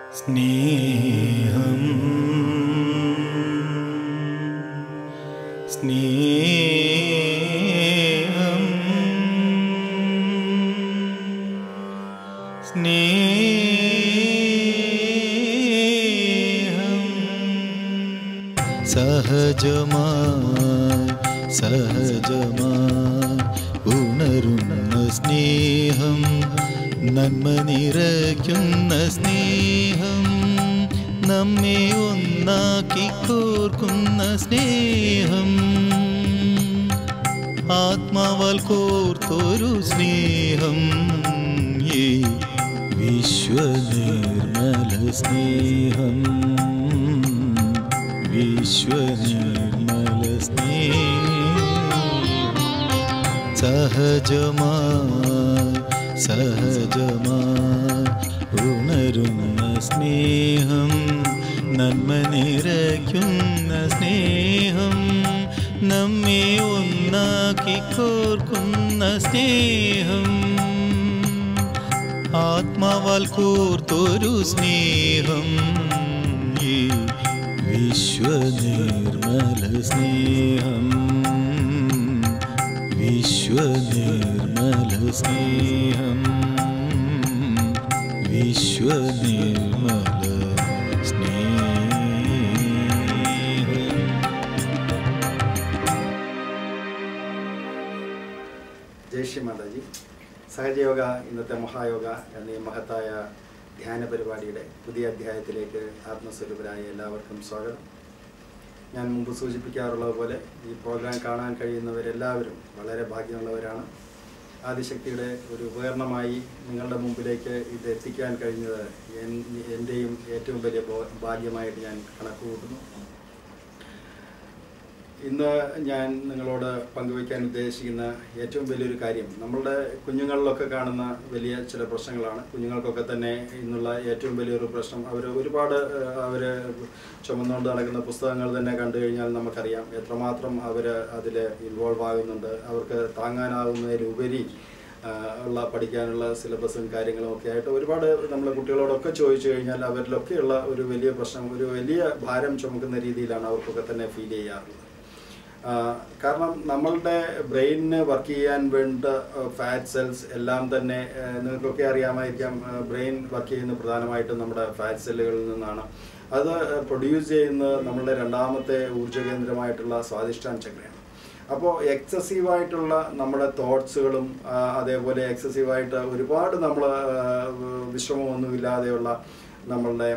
സ്നേഹം സ്നേഹം സ്നേഹം സഹജമായി സഹജമായി ഉണരുന്ന സ്നേഹം നന്മ നിറയ്ക്കുന്ന സ്നേഹം നമ്മെ ഒന്നാക്കി കോർക്കുന്ന സ്നേഹം ആത്മാവാൽ കോർത്തൊരു സ്നേഹം ഈ വിശ്വനിർമ്മല സ്നേഹം വിശ്വനിർമ്മല സ്നേഹം സഹജമായി സഹജമായി ഉണരുന്ന സ്നേഹം നന്മ നിറയ്ക്കുന്ന സ്നേഹം നമ്മെ ഒന്നാക്കി കോർക്കുന്ന സ്നേഹം ആത്മാവാൽ കോർത്തൊരു സ്നേഹം ഈ വിശ്വനിർമ്മല സ്നേഹം വിശ്വനിർമ്മല സ്നേഹം വിശ്വനിർമ്മല സ്നേഹം ജയ് ശ്രീ മാതാജി സഹജയോഗ ഇന്നത്തെ മഹായോഗ എന്നീ മഹത്തായ ധ്യാന പരിപാടിയുടെ പുതിയ അധ്യായത്തിലേക്ക് ആത്മസ്വരൂപരായ എല്ലാവർക്കും സ്വാഗതം ഞാൻ മുമ്പ് സൂചിപ്പിക്കാറുള്ളത് പോലെ ഈ പ്രോഗ്രാം കാണാൻ കഴിയുന്നവരെല്ലാവരും വളരെ ഭാഗ്യമുള്ളവരാണ് ആദിശക്തിയുടെ ഒരു ഉപകരണമായി നിങ്ങളുടെ മുമ്പിലേക്ക് ഇത് എത്തിക്കാൻ കഴിഞ്ഞത് എൻ- എൻ്റെയും ഏറ്റവും വലിയ ബോ- ഭാഗ്യമായിട്ട് ഞാൻ കണക്ക് കൂട്ടുന്നു ഇന്ന് ഞാൻ നിങ്ങളോട് പങ്കുവയ്ക്കാൻ ഉദ്ദേശിക്കുന്ന ഏറ്റവും വലിയൊരു കാര്യം നമ്മളുടെ കുഞ്ഞുങ്ങളിലൊക്കെ കാണുന്ന വലിയ ചില പ്രശ്നങ്ങളാണ് കുഞ്ഞുങ്ങൾക്കൊക്കെ തന്നെ ഇന്നുള്ള ഏറ്റവും വലിയൊരു പ്രശ്നം അവർ ഒരുപാട് അവർ ചുമന്നുകൊണ്ട് നടക്കുന്ന പുസ്തകങ്ങൾ തന്നെ കണ്ടു കഴിഞ്ഞാൽ നമുക്കറിയാം എത്രമാത്രം അവർ അതിൽ ഇൻവോൾവ് ആകുന്നുണ്ട് അവർക്ക് താങ്ങാനാകുന്നതിലുപരി ആ, ഉള്ള പഠിക്കാനുള്ള സിലബസും കാര്യങ്ങളും ഒക്കെ ആയിട്ട് ഒരുപാട് നമ്മൾ കുട്ടികളോടൊക്കെ ചോദിച്ചു കഴിഞ്ഞാൽ അവരിലൊക്കെയുള്ള ഒരു വലിയ പ്രശ്നം ഒരു വലിയ ഭാരം ചുമക്കുന്ന രീതിയിലാണ് അവർക്കൊക്കെ തന്നെ ഫീൽ ചെയ്യാറുള്ളത് ആ, കാരണം നമ്മളുടെ ബ്രെയിനിന് വർക്ക് ചെയ്യാൻ വേണ്ട ഫാറ്റ് സെൽസ് എല്ലാം തന്നെ ആ, നിങ്ങൾക്കൊക്കെ അറിയാമായിരിക്കാം ബ്രെയിൻ വർക്ക് ചെയ്യുന്നത് പ്രധാനമായിട്ടും നമ്മുടെ ഫാറ്റ് സെല്ലുകളിൽ നിന്നാണ് അത് പ്രൊഡ്യൂസ് ചെയ്യുന്നത് നമ്മളുടെ രണ്ടാമത്തെ ഊർജ്ജ കേന്ദ്രമായിട്ടുള്ള സ്വാദിഷ്ടാൻ ചക്രയാണ് അപ്പോൾ എക്സസീവായിട്ടുള്ള നമ്മുടെ തോട്ട്സുകളും അതേപോലെ എക്സസീവായിട്ട് ഒരുപാട് നമ്മൾ വിശ്രമമൊന്നുമില്ലാതെയുള്ള നമ്മളുടെ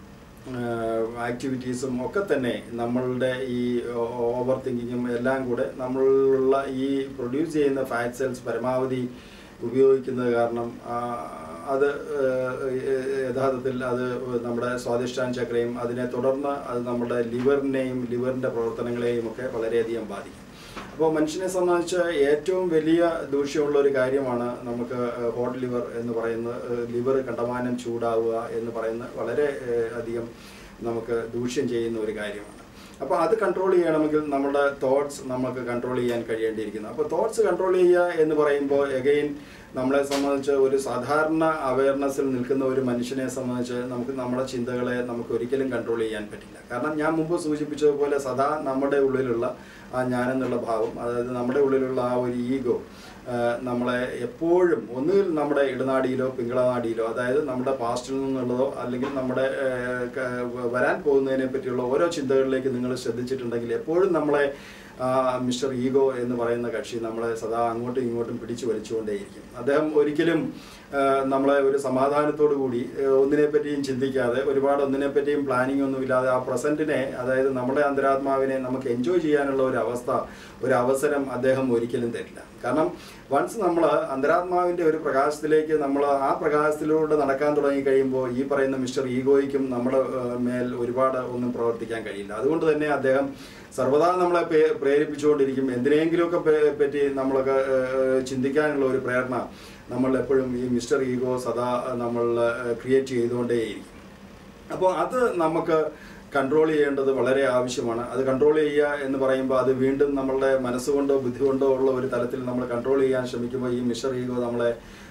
ആക്ടിവിറ്റീസും ഒക്കെ തന്നെ നമ്മളുടെ ഈ ഓവർ തിങ്കിങ്ങും എല്ലാം കൂടെ നമ്മളുള്ള ഈ പ്രൊഡ്യൂസ് ചെയ്യുന്ന ഫാറ്റ് സെൽസ് പരമാവധി ഉപയോഗിക്കുന്നത് കാരണം ആ, അത് ഏഹ്, യഥാർത്ഥത്തിൽ അത് നമ്മുടെ സ്വാദിഷ്ടാൻ ചക്രയും അതിനെ തുടർന്ന് അത് നമ്മുടെ ലിവറിനെയും ലിവറിൻ്റെ പ്രവർത്തനങ്ങളെയും ഒക്കെ വളരെയധികം ബാധിക്കും അപ്പോൾ മനുഷ്യനെ സംബന്ധിച്ച് ഏറ്റവും വലിയ ദൂഷ്യമുള്ള ഒരു കാര്യമാണ് നമുക്ക് ഹോട്ട് ലിവർ എന്ന് പറയുന്നത് ലിവർ കണ്ടമാനം ചൂടാവുക എന്ന് പറയുന്നത് വളരെ ഏഹ്, അധികം നമുക്ക് ദൂഷ്യം ചെയ്യുന്ന ഒരു കാര്യമാണ് അപ്പോൾ അത് കൺട്രോൾ ചെയ്യണമെങ്കിൽ നമ്മുടെ തോട്ട്സ് നമുക്ക് കൺട്രോൾ ചെയ്യാൻ കഴിയേണ്ടിയിരിക്കുന്നു അപ്പോൾ തോട്ട്സ് കൺട്രോൾ ചെയ്യുക എന്ന് പറയുമ്പോൾ എഗെയിൻ നമ്മളെ സംബന്ധിച്ച് ഒരു സാധാരണ അവയർനെസ്സിൽ നിൽക്കുന്ന ഒരു മനുഷ്യനെ സംബന്ധിച്ച് നമുക്ക് നമ്മുടെ ചിന്തകളെ നമുക്ക് ഒരിക്കലും കൺട്രോൾ ചെയ്യാൻ പറ്റില്ല കാരണം ഞാൻ മുമ്പ് സൂചിപ്പിച്ചതുപോലെ സദാ നമ്മുടെ ഉള്ളിലുള്ള ആ ഞാനെന്നുള്ള ഭാവം അതായത് നമ്മുടെ ഉള്ളിലുള്ള ആ ഒരു ഈഗോ നമ്മളെ എപ്പോഴും ഒന്നുകിൽ നമ്മുടെ ഇടനാടിയിലോ പിങ്കളനാടിയിലോ അതായത് നമ്മുടെ പാസ്റ്റിൽ നിന്നുള്ളതോ അല്ലെങ്കിൽ നമ്മുടെ ഏഹ്, ക- വരാൻ പോകുന്നതിനെ പറ്റിയുള്ള ഓരോ ചിന്തകളിലേക്ക് നിങ്ങൾ ശ്രദ്ധിച്ചിട്ടുണ്ടെങ്കിൽ എപ്പോഴും നമ്മളെ ആ, മിസ്റ്റർ ഈഗോ എന്ന് പറയുന്ന കക്ഷി നമ്മളെ സദാ അങ്ങോട്ടും ഇങ്ങോട്ടും പിടിച്ചു വലിച്ചുകൊണ്ടേയിരിക്കും അദ്ദേഹം ഒരിക്കലും ആ, നമ്മളെ ഒരു സമാധാനത്തോടു കൂടി ആ, ഒന്നിനെ പറ്റിയും ചിന്തിക്കാതെ ഒരുപാട് ഒന്നിനെ പറ്റിയും പ്ലാനിങ് ഒന്നുമില്ലാതെ ആ പ്രസന്റിനെ അതായത് നമ്മുടെ അന്തരാത്മാവിനെ നമുക്ക് എൻജോയ് ചെയ്യാനുള്ള ഒരു അവസ്ഥ ഒരു അവസരം അദ്ദേഹം ഒരിക്കലും തരില്ല കാരണം വൺസ് നമ്മൾ അന്തരാത്മാവിൻ്റെ ഒരു പ്രകാശത്തിലേക്ക് നമ്മൾ ആ പ്രകാശത്തിലൂടെ നടക്കാൻ തുടങ്ങി കഴിയുമ്പോൾ ഈ പറയുന്ന മിസ്റ്റർ ഈഗോയ്ക്കും നമ്മുടെ ആ, മേൽ ഒരുപാട് ഒന്നും പ്രവർത്തിക്കാൻ കഴിയില്ല അതുകൊണ്ട് തന്നെ അദ്ദേഹം സർവ്വതാ നമ്മളെ പേ- പ്രേരിപ്പിച്ചുകൊണ്ടിരിക്കും എന്തിനെങ്കിലുമൊക്കെ പേ- പറ്റി നമ്മളൊക്കെ ഏഹ്, ചിന്തിക്കാനുള്ള ഒരു പ്രേരണ നമ്മൾ എപ്പോഴും ഈ മിസ്റ്റർ ഈഗോ സദാ നമ്മൾ ക്രിയേറ്റ് ചെയ്തുകൊണ്ടേയിരിക്കും അപ്പോൾ അത് നമുക്ക് കൺട്രോൾ ചെയ്യേണ്ടത് വളരെ ആവശ്യമാണ് അത് കൺട്രോൾ ചെയ്യുക എന്ന് പറയുമ്പോൾ അത് വീണ്ടും നമ്മളുടെ മനസ്സുകൊണ്ടോ ബുദ്ധി കൊണ്ടോ ഉള്ള ഒരു തലത്തിൽ നമ്മൾ കൺട്രോൾ ചെയ്യാൻ ശ്രമിക്കുമ്പോൾ ഈ മിസ്റ്റർ ഈഗോ നമ്മളെ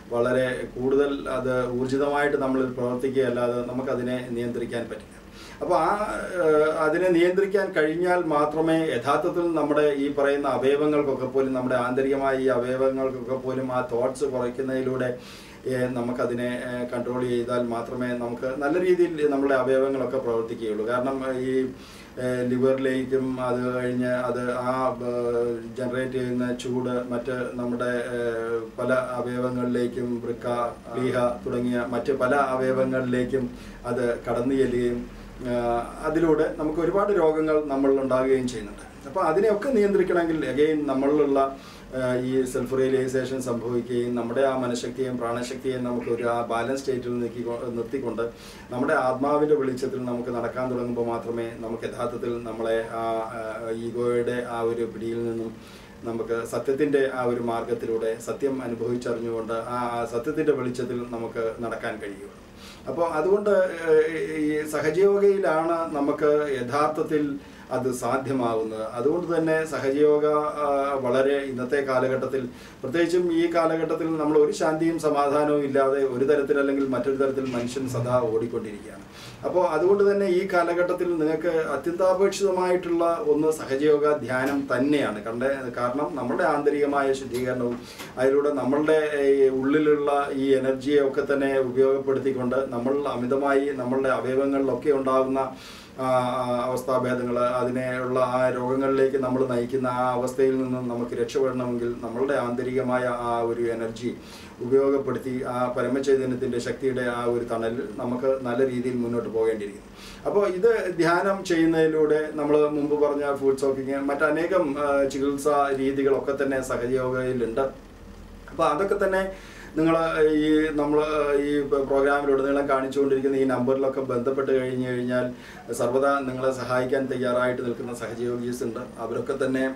വളരെ കൂടുതൽ അത് ഊർജിതമായിട്ട് നമ്മളിൽ പ്രവർത്തിക്കുകയല്ലാതെ നമുക്കതിനെ നിയന്ത്രിക്കാൻ പറ്റില്ല അപ്പോൾ ആ ഏഹ്, അതിനെ നിയന്ത്രിക്കാൻ കഴിഞ്ഞാൽ മാത്രമേ യഥാർത്ഥത്തിൽ നമ്മുടെ ഈ പറയുന്ന അവയവങ്ങൾക്കൊക്കെ പോലും നമ്മുടെ ആന്തരികമായ ഈ അവയവങ്ങൾക്കൊക്കെ പോലും ആ തോട്ട്സ് കുറയ്ക്കുന്നതിലൂടെ ഏഹ്, നമുക്കതിനെ കൺട്രോൾ ചെയ്താൽ മാത്രമേ നമുക്ക് നല്ല രീതിയിൽ നമ്മുടെ അവയവങ്ങളൊക്കെ പ്രവർത്തിക്കുകയുള്ളൂ കാരണം ഈ ഏഹ്, ലിവറിലേക്കും അത് കഴിഞ്ഞ് അത് ആ ജനറേറ്റ് ചെയ്യുന്ന ചൂട് മറ്റ് നമ്മുടെ ഏഹ്, പല അവയവങ്ങളിലേക്കും വൃക്ക ലീഹ തുടങ്ങിയ മറ്റ് പല അവയവങ്ങളിലേക്കും അത് കടന്നു ചെല്ലുകയും ആഹ് അതിലൂടെ നമുക്ക് ഒരുപാട് രോഗങ്ങൾ നമ്മളിൽ ഉണ്ടാകുകയും ചെയ്യുന്നുണ്ട് അപ്പോൾ അതിനെയൊക്കെ നിയന്ത്രിക്കണമെങ്കിൽ അഗെയിൻ നമ്മളിലുള്ള ആഹ് ഈ സെൽഫ് റിയലൈസേഷൻ സംഭവിക്കുകയും നമ്മുടെ ആ മനഃശക്തിയെയും പ്രാണശക്തിയെയും നമുക്ക് ഒരു ആ ബാലൻസ് സ്റ്റേറ്റിൽ നിർത്തി നിർത്തിക്കൊണ്ട് നമ്മുടെ ആത്മാവിൻ്റെ വെളിച്ചത്തിൽ നമുക്ക് നടക്കാൻ തുടങ്ങുമ്പോൾ മാത്രമേ നമുക്ക് യഥാർത്ഥത്തിൽ നമ്മളെ ആ ഈഗോയുടെ ആ ഒരു പിടിയിൽ നിന്നും നമുക്ക് സത്യത്തിൻ്റെ ആ ഒരു മാർഗത്തിലൂടെ സത്യം അനുഭവിച്ചറിഞ്ഞുകൊണ്ട് ആ ആ സത്യത്തിൻ്റെ വെളിച്ചത്തിൽ നമുക്ക് നടക്കാൻ കഴിയുള്ളൂ അപ്പോൾ അതുകൊണ്ട് ഏഹ്, ഈ സഹജയോഗയിലാണ് നമുക്ക് യഥാർത്ഥത്തിൽ അത് സാധ്യമാകുന്നത് അതുകൊണ്ട് തന്നെ സഹജയോഗ ആ, വളരെ ഇന്നത്തെ കാലഘട്ടത്തിൽ പ്രത്യേകിച്ചും ഈ കാലഘട്ടത്തിൽ നമ്മൾ ഒരു ശാന്തിയും സമാധാനവും ഇല്ലാതെ ഒരു തരത്തിൽ അല്ലെങ്കിൽ മറ്റൊരു തരത്തിൽ മനുഷ്യൻ സദാ ഓടിക്കൊണ്ടിരിക്കുകയാണ് അപ്പോൾ അതുകൊണ്ട് തന്നെ ഈ കാലഘട്ടത്തിൽ നിങ്ങൾക്ക് അത്യന്താപേക്ഷിതമായിട്ടുള്ള ഒന്ന് സഹജയോഗ ധ്യാനം തന്നെയാണ് കണ്ട കാരണം നമ്മുടെ ആന്തരികമായ ശുദ്ധീകരണവും അതിലൂടെ നമ്മളുടെ ഈ ഉള്ളിലുള്ള ഈ എനർജിയെ ഒക്കെ തന്നെ ഉപയോഗപ്പെടുത്തിക്കൊണ്ട് നമ്മൾ അമിതമായി നമ്മളുടെ അവയവങ്ങളിലൊക്കെ ഉണ്ടാകുന്ന ആ, ആ, അവസ്ഥാഭേദങ്ങൾ അതിനെയുള്ള ആ രോഗങ്ങളിലേക്ക് നമ്മൾ നയിക്കുന്ന ആ അവസ്ഥയിൽ നിന്നും നമുക്ക് രക്ഷപ്പെടണമെങ്കിൽ നമ്മളുടെ ആന്തരികമായ ആ ഒരു എനർജി ഉപയോഗപ്പെടുത്തി ആ പരമചൈതന്യത്തിൻ്റെ ശക്തിയുടെ ആ ഒരു തണലിൽ നമുക്ക് നല്ല രീതിയിൽ മുന്നോട്ട് പോകേണ്ടിയിരിക്കുന്നു അപ്പോൾ ഇത് ധ്യാനം ചെയ്യുന്നതിലൂടെ നമ്മൾ മുമ്പ് പറഞ്ഞ ഫുഡ് സോക്കിങ് മറ്റനേകം ആ, ചികിത്സാ രീതികളൊക്കെ തന്നെ സഹജയോഗയിലുണ്ട് അപ്പോൾ അതൊക്കെ തന്നെ നിങ്ങൾ ഈ നമ്മൾ ഈ പ്രോഗ്രാമിലുടനീളം കാണിച്ചുകൊണ്ടിരിക്കുന്ന ഈ നമ്പറിലൊക്കെ ബന്ധപ്പെട്ട് കഴിഞ്ഞു കഴിഞ്ഞാൽ സർവ്വതാ നിങ്ങളെ സഹായിക്കാൻ തയ്യാറായിട്ട് നിൽക്കുന്ന സഹജയോഗീസ് ഉണ്ട് അവരൊക്കെ തന്നെ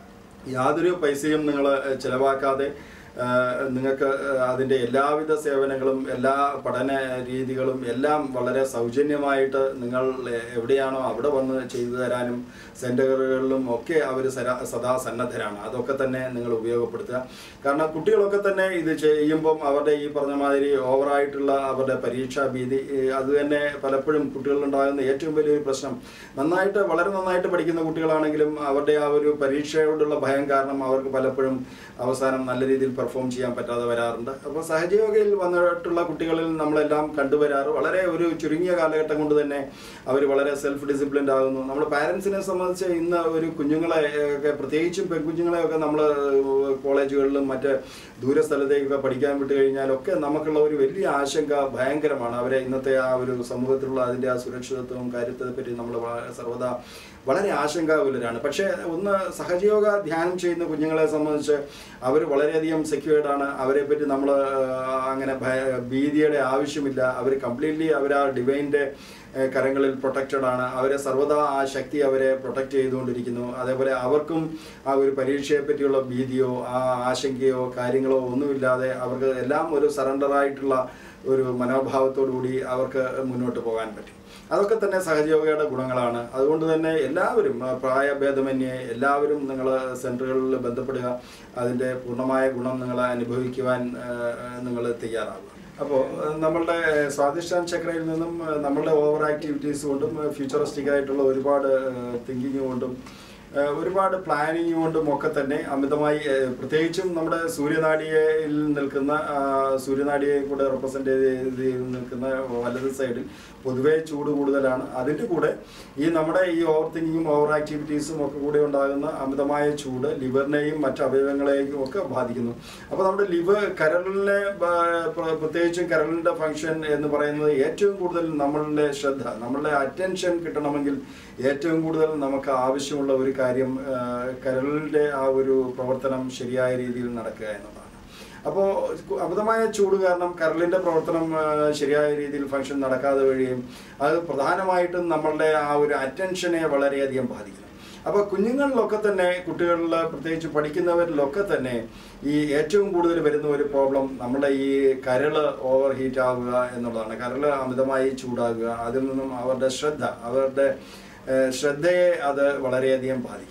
യാതൊരു പൈസയും നിങ്ങൾ ചിലവാക്കാതെ ആ, നിങ്ങൾക്ക് അതിൻ്റെ എല്ലാവിധ സേവനങ്ങളും എല്ലാ പഠന രീതികളും എല്ലാം വളരെ സൗജന്യമായിട്ട് നിങ്ങൾ എവിടെയാണോ അവിടെ വന്ന് ചെയ്തു തരാനും സെൻ്ററുകളിലും ഒക്കെ അവർ സദാ സന്നദ്ധരാണ് അതൊക്കെ തന്നെ നിങ്ങൾ ഉപയോഗപ്പെടുത്തുക കാരണം കുട്ടികളൊക്കെ തന്നെ ഇത് ചെയ്യുമ്പം അവരുടെ ഈ പറഞ്ഞ മാതിരി ഓവറായിട്ടുള്ള അവരുടെ പരീക്ഷാ ഭീതി ഈ അത് തന്നെ പലപ്പോഴും കുട്ടികളിലുണ്ടാകുന്ന ഏറ്റവും വലിയൊരു പ്രശ്നം നന്നായിട്ട് വളരെ നന്നായിട്ട് പഠിക്കുന്ന കുട്ടികളാണെങ്കിലും അവരുടെ ആ ഒരു പരീക്ഷയോടുള്ള ഭയം കാരണം അവർക്ക് പലപ്പോഴും അവസാനം നല്ല രീതിയിൽ പെർഫോം ചെയ്യാൻ പറ്റാതെ വരാറുണ്ട് അപ്പോൾ സഹജയോഗയിൽ വന്നിട്ടുള്ള കുട്ടികളിൽ നമ്മളെല്ലാം കണ്ടുവരാറ് വളരെ ഒരു ചുരുങ്ങിയ കാലഘട്ടം കൊണ്ട് തന്നെ അവർ വളരെ സെൽഫ് ഡിസിപ്ലിൻഡ് ആകുന്നു നമ്മൾ പാരൻസിനെ സംബന്ധിച്ച് ഇന്ന് ഒരു കുഞ്ഞുങ്ങളെ ഒക്കെ പ്രത്യേകിച്ചും പെൺകുഞ്ഞുങ്ങളെയൊക്കെ നമ്മൾ കോളേജുകളിലും മറ്റ് ദൂരസ്ഥലത്തേക്കൊക്കെ പഠിക്കാൻ വിട്ട് കഴിഞ്ഞാലൊക്കെ നമുക്കുള്ള ഒരു വലിയ ആശങ്ക ഭയങ്കരമാണ് അവരെ ഇന്നത്തെ ആ ഒരു സമൂഹത്തിലുള്ള അതിൻ്റെ ആ സുരക്ഷിതത്വവും കാര്യത്തെ പറ്റി നമ്മൾ സർവ്വതാ വളരെ ആശങ്കാകുലരാണ് പക്ഷേ ഒന്ന് സഹജയോഗ ധ്യാനം ചെയ്യുന്ന കുഞ്ഞുങ്ങളെ സംബന്ധിച്ച് അവർ വളരെയധികം സെക്യൂർഡ് ആണ് അവരെ പറ്റി നമ്മൾ അങ്ങനെ ഭയ ഭീതിയുടെ ആവശ്യമില്ല അവർ കംപ്ലീറ്റ്ലി അവർ ആ ഡിവൈൻ്റെ കരങ്ങളിൽ പ്രൊട്ടക്റ്റഡ് ആണ് അവരെ സർവ്വതാ ആ ശക്തി അവരെ പ്രൊട്ടക്റ്റ് ചെയ്തുകൊണ്ടിരിക്കുന്നു അതേപോലെ അവർക്കും ആ ഒരു പരീക്ഷയെ പറ്റിയുള്ള ഭീതിയോ ആ ആശങ്കയോ കാര്യങ്ങളോ ഒന്നുമില്ലാതെ അവർക്ക് എല്ലാം ഒരു സറണ്ടറായിട്ടുള്ള ഒരു മനോഭാവത്തോടുകൂടി അവർക്ക് മുന്നോട്ട് പോകാൻ പറ്റും അതൊക്കെ തന്നെ സഹജയോഗയുടെ ഗുണങ്ങളാണ് അതുകൊണ്ട് തന്നെ എല്ലാവരും ആ, പ്രായഭേദമന്യേ എല്ലാവരും നിങ്ങൾ സെൻറ്ററുകളിൽ ബന്ധപ്പെടുക അതിൻ്റെ പൂർണ്ണമായ ഗുണം നിങ്ങൾ അനുഭവിക്കുവാൻ നിങ്ങൾ തയ്യാറാവുക അപ്പോൾ നമ്മളുടെ സ്വാധിഷ്ഠാൻ ചക്രയിൽ നിന്നും ആ, നമ്മളുടെ ഓവർ ആക്ടിവിറ്റീസ് കൊണ്ടും ഫ്യൂച്ചറിസ്റ്റിക് ആയിട്ടുള്ള ഒരുപാട് തിങ്കിങ് കൊണ്ടും ആ, ഒരുപാട് പ്ലാനിങ് കൊണ്ടും ഒക്കെ തന്നെ അമിതമായി ആ, പ്രത്യേകിച്ചും നമ്മുടെ സൂര്യനാടിയയിൽ നിൽക്കുന്ന ആ, സൂര്യനാടിയെ കൂടെ റെപ്രസെൻ്റ് ചെയ്ത് നിൽക്കുന്ന വലത് സൈഡിൽ പൊതുവേ ചൂട് കൂടുതലാണ് അതിൻ്റെ കൂടെ ഈ നമ്മുടെ ഈ ഓവർ തിങ്കിങ്ങും ഓവർ ആക്ടിവിറ്റീസും ഒക്കെ കൂടെ ഉണ്ടാകുന്ന അമിതമായ ചൂട് ലിവറിനെയും മറ്റ് അവയവങ്ങളെയും ഒക്കെ ബാധിക്കുന്നു അപ്പോൾ നമ്മുടെ ലിവർ കരളിനെ ബ- പ്ര- പ്രത്യേകിച്ചും കരളിൻ്റെ ഫങ്ഷൻ എന്ന് പറയുന്നത് ഏറ്റവും കൂടുതൽ നമ്മളുടെ ശ്രദ്ധ നമ്മളുടെ അറ്റൻഷൻ കിട്ടണമെങ്കിൽ ഏറ്റവും കൂടുതൽ നമുക്ക് ആവശ്യമുള്ള ഒരു കാര്യം ആ, കരളിൻ്റെ ആ ഒരു പ്രവർത്തനം ശരിയായ രീതിയിൽ നടക്കുക എന്നതാണ് അപ്പോൾ അമിതമായ ചൂട് കാരണം കരളിൻ്റെ പ്രവർത്തനം ആ, ശരിയായ രീതിയിൽ ഫങ്ഷൻ നടക്കാതെ വഴിയും അത് പ്രധാനമായിട്ടും നമ്മളുടെ ആ ഒരു അറ്റൻഷനെ വളരെയധികം ബാധിക്കുന്നു അപ്പോൾ കുഞ്ഞുങ്ങളിലൊക്കെ തന്നെ കുട്ടികളിൽ പ്രത്യേകിച്ച് പഠിക്കുന്നവരിലൊക്കെ തന്നെ ഈ ഏറ്റവും കൂടുതൽ വരുന്ന ഒരു പ്രോബ്ലം നമ്മുടെ ഈ കരള് ഓവർ ഹീറ്റ് ആവുക എന്നുള്ളതാണ് കരള് അമിതമായി ചൂടാകുക അതിൽ നിന്നും അവരുടെ ശ്രദ്ധ അവരുടെ ഏഹ്, ശ്രദ്ധയെ അത് വളരെയധികം ബാധിക്കും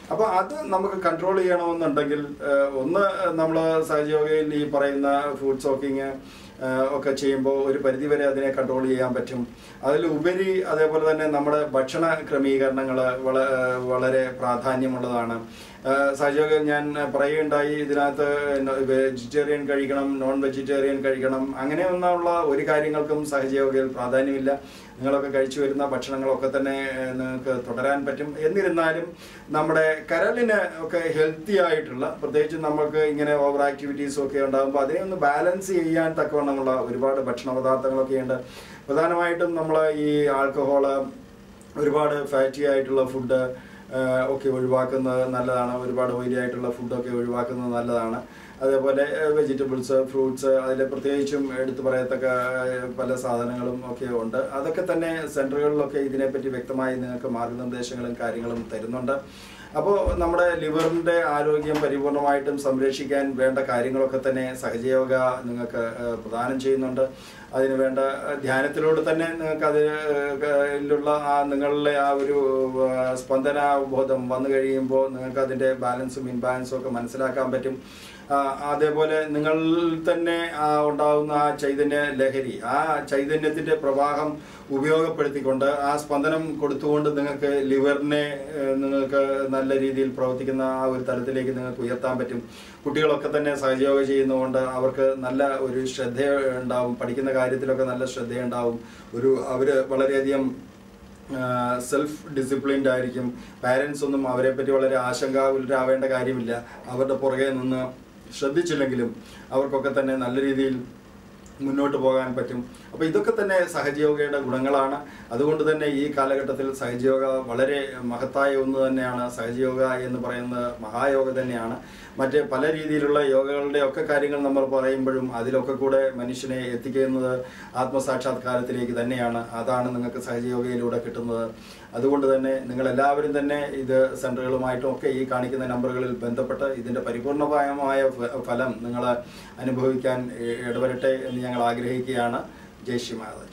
അപ്പോൾ അത് നമുക്ക് കൺട്രോൾ ചെയ്യണമെന്നുണ്ടെങ്കിൽ ഏഹ്, ഒന്ന് നമ്മൾ സഹജയോഗയിൽ ഈ പറയുന്ന ഫുഡ് സോക്കിങ് ഒക്കെ ചെയ്യുമ്പോൾ ഒരു പരിധിവരെ അതിനെ കൺട്രോൾ ചെയ്യാൻ പറ്റും അതിലുപരി അതേപോലെ തന്നെ നമ്മുടെ ഭക്ഷണ ക്രമീകരണങ്ങൾ വള വളരെ പ്രാധാന്യമുള്ളതാണ് സഹജയോഗയിൽ ഞാൻ പറയുകയുണ്ടായി ഇതിനകത്ത് വെജിറ്റേറിയൻ കഴിക്കണം നോൺ വെജിറ്റേറിയൻ കഴിക്കണം അങ്ങനെ ഒന്നുള്ള ഒരു കാര്യങ്ങൾക്കും സഹജയോഗയിൽ പ്രാധാന്യമില്ല നിങ്ങളൊക്കെ കഴിച്ചു വരുന്ന ഭക്ഷണങ്ങളൊക്കെ തന്നെ ഏഹ്, നിങ്ങൾക്ക് തുടരാൻ പറ്റും എന്നിരുന്നാലും നമ്മുടെ കരളിന് ഒക്കെ ഹെൽത്തി ആയിട്ടുള്ള പ്രത്യേകിച്ച് നമുക്ക് ഇങ്ങനെ ഓവർ ആക്ടിവിറ്റീസും ഒക്കെ ഉണ്ടാകുമ്പോൾ അതിനെ ഒന്ന് ബാലൻസ് ചെയ്യാൻ തക്കവണ്ണമുള്ള ഒരുപാട് ഭക്ഷണ പദാർത്ഥങ്ങളൊക്കെ ഉണ്ട് പ്രധാനമായിട്ടും നമ്മൾ ഈ ആൽക്കഹോള് ഒരുപാട് ഫാറ്റി ആയിട്ടുള്ള ഫുഡ് ഒക്കെ ഒഴിവാക്കുന്നത് നല്ലതാണ് ഒരുപാട് ഓയിലി ആയിട്ടുള്ള ഫുഡൊക്കെ ഒഴിവാക്കുന്നത് നല്ലതാണ് അതേപോലെ വെജിറ്റബിൾസ് ഫ്രൂട്ട്സ് അതിൽ പ്രത്യേകിച്ചും എടുത്തു പറയത്തക്ക ഏഹ്, പല സാധനങ്ങളും ഒക്കെ ഉണ്ട് അതൊക്കെ തന്നെ സെൻറ്ററുകളിലൊക്കെ ഇതിനെപ്പറ്റി വ്യക്തമായി നിങ്ങൾക്ക് മാർഗനിർദ്ദേശങ്ങളും കാര്യങ്ങളും തരുന്നുണ്ട് അപ്പോൾ നമ്മുടെ ലിവറിൻ്റെ ആരോഗ്യം പരിപൂർണമായിട്ടും സംരക്ഷിക്കാൻ വേണ്ട കാര്യങ്ങളൊക്കെ തന്നെ സഹജയോഗ നിങ്ങൾക്ക് ഏഹ്, പ്രദാനം ചെയ്യുന്നുണ്ട് അതിന് വേണ്ട ഏഹ്, ധ്യാനത്തിലൂടെ തന്നെ നിങ്ങൾക്ക് അതിലുള്ള ആ നിങ്ങളുടെ ആ ഒരു ഏഹ്, സ്പന്ദനാബോധം വന്നു കഴിയുമ്പോൾ നിങ്ങൾക്ക് അതിൻ്റെ ബാലൻസും ഇൻബാലൻസും ഒക്കെ മനസ്സിലാക്കാൻ പറ്റും ആ, അതേപോലെ നിങ്ങൾ തന്നെ ആ ഉണ്ടാകുന്ന ആ ചൈതന്യ ലഹരി ആ ചൈതന്യത്തിന്റെ പ്രവാഹം ഉപയോഗപ്പെടുത്തിക്കൊണ്ട് ആ സ്പന്ദനം കൊടുത്തുകൊണ്ട് നിങ്ങൾക്ക് ലിവറിനെ ഏഹ്, നിങ്ങൾക്ക് നല്ല രീതിയിൽ പ്രവർത്തിക്കുന്ന ആ ഒരു തലത്തിലേക്ക് നിങ്ങൾക്ക് ഉയർത്താൻ പറ്റും കുട്ടികളൊക്കെ തന്നെ സഹയോഗം ചെയ്യുന്നതുകൊണ്ട് അവർക്ക് നല്ല ഒരു ശ്രദ്ധ ഉണ്ടാവും പഠിക്കുന്ന കാര്യത്തിലൊക്കെ നല്ല ശ്രദ്ധയുണ്ടാവും ഒരു അവർ വളരെയധികം സെൽഫ് ഡിസിപ്ലിൻഡ് ആയിരിക്കും പാരൻസ് ഒന്നും അവരെ പറ്റി വളരെ ആശങ്കാകുലരാവേണ്ട കാര്യമില്ല അവരുടെ പുറകെ നിന്ന് ശ്രദ്ധിച്ചില്ലെങ്കിലും അവർക്കൊക്കെ തന്നെ നല്ല രീതിയിൽ മുന്നോട്ട് പോകാൻ പറ്റും അപ്പോൾ ഇതൊക്കെ തന്നെ സഹജയോഗയുടെ ഗുണങ്ങളാണ് അതുകൊണ്ട് തന്നെ ഈ കാലഘട്ടത്തിൽ സഹജയോഗ വളരെ മഹത്തായ ഒന്ന് തന്നെയാണ് സഹജയോഗ എന്ന് പറയുന്നത് മഹായോഗ തന്നെയാണ് മറ്റ് പല രീതിയിലുള്ള യോഗകളുടെ ഒക്കെ കാര്യങ്ങൾ നമ്മൾ പറയുമ്പോഴും അതിലൊക്കെ കൂടെ മനുഷ്യനെ എത്തിക്കുന്നത് ആത്മസാക്ഷാത്കാരത്തിലേക്ക് തന്നെയാണ് അതാണ് നിങ്ങൾക്ക് സഹജയോഗയിലൂടെ കിട്ടുന്നത് അതുകൊണ്ട് തന്നെ നിങ്ങൾ എല്ലാവരും തന്നെ ഇത് സെൻറ്ററുകളുമായിട്ടും ഒക്കെ ഈ കാണിക്കുന്ന നമ്പറുകളിൽ ബന്ധപ്പെട്ട് ഇതിൻ്റെ പരിപൂർണമായ ഫ- ഫലം നിങ്ങൾ അനുഭവിക്കാൻ ഇടവരട്ടെ എന്ന് ഞങ്ങൾ ആഗ്രഹിക്കുകയാണ് ജയ് ശ്രീ മഹാരാജ്